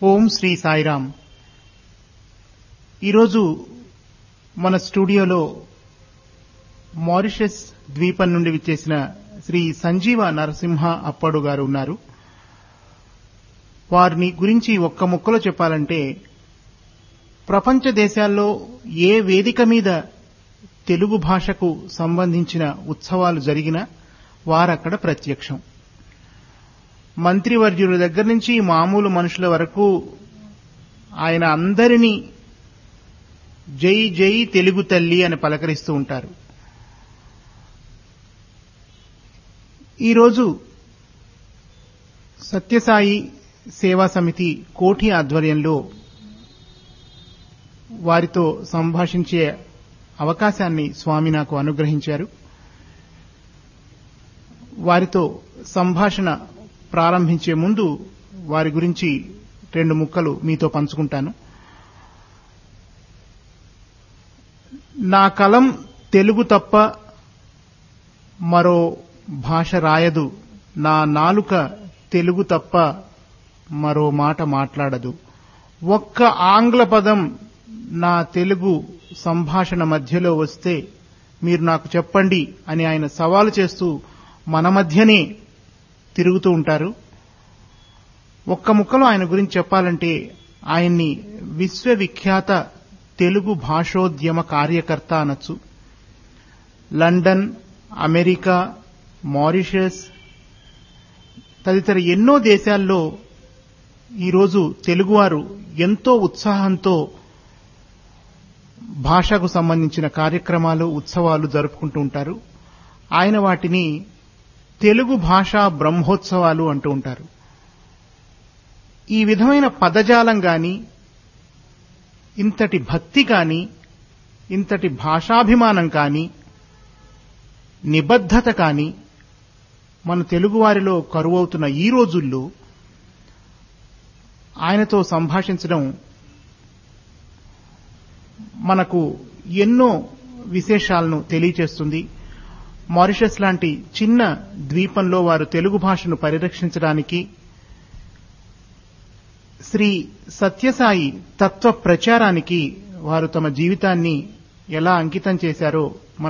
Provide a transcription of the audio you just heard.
ఓం శ్రీ సాయిరామ్ ఈరోజు మన స్టూడియోలో మారిషస్ ద్వీపం నుండి విచ్చేసిన శ్రీ సంజీవ నరసింహ అప్పడు గారు ఉన్నారు వారిని గురించి ఒక్క ముక్కలో చెప్పాలంటే ప్రపంచ దేశాల్లో ఏ వేదిక మీద తెలుగు భాషకు సంబంధించిన ఉత్సవాలు జరిగినా వారక్కడ ప్రత్యక్షం మంత్రివర్యుల దగ్గర నుంచి మామూలు మనుషుల వరకు ఆయన అందరినీ జై జై తెలుగు తల్లి అని పలకరిస్తూ ఉంటారు ఈరోజు సత్యసాయి సేవా సమితి కోఠి ఆధ్వర్యంలో వారితో సంభాషించే అవకాశాన్ని స్వామి నాకు అనుగ్రహించారు వారితో సంభాషణ ప్రారంభించే ముందు వారి గురించి రెండు ముక్కలు మీతో పంచుకుంటాను నా కలం తెలుగు తప్ప మరో భాష రాయదు నా నాలుక తెలుగు తప్ప మరో మాట మాట్లాడదు ఒక్క ఆంగ్ల పదం నా తెలుగు సంభాషణ మధ్యలో వస్తే మీరు నాకు చెప్పండి అని ఆయన సవాలు చేస్తూ మన మధ్యనే తిరుగుతూ ఉంటారు ఒక్క ముక్కలో ఆయన గురించి చెప్పాలంటే ఆయన్ని విశ్వవిఖ్యాత తెలుగు భాషోద్యమ కార్యకర్త అనొచ్చు లండన్ అమెరికా మారిషస్ తదితర ఎన్నో దేశాల్లో ఈరోజు తెలుగువారు ఎంతో ఉత్సాహంతో భాషకు సంబంధించిన కార్యక్రమాలు ఉత్సవాలు జరుపుకుంటూ ఉంటారు ఆయన వాటిని తెలుగు భాషా బ్రహ్మోత్సవాలు అంటూ ఉంటారు ఈ విధమైన పదజాలం గాని ఇంతటి భక్తి కాని ఇంతటి భాషాభిమానం కాని నిబద్ధత కాని మన తెలుగువారిలో కరువవుతున్న ఈ రోజుల్లో ఆయనతో సంభాషించడం మనకు ఎన్నో విశేషాలను తెలియచేస్తుంది మారిషస్ లాంటి చిన్న ద్వీపంలో వారు తెలుగు భాషను పరిరక్షించడానికి శ్రీ సత్యసాయి తత్వ ప్రచారానికి వారు తమ జీవితాన్ని ఎలా అంకితం చేశారో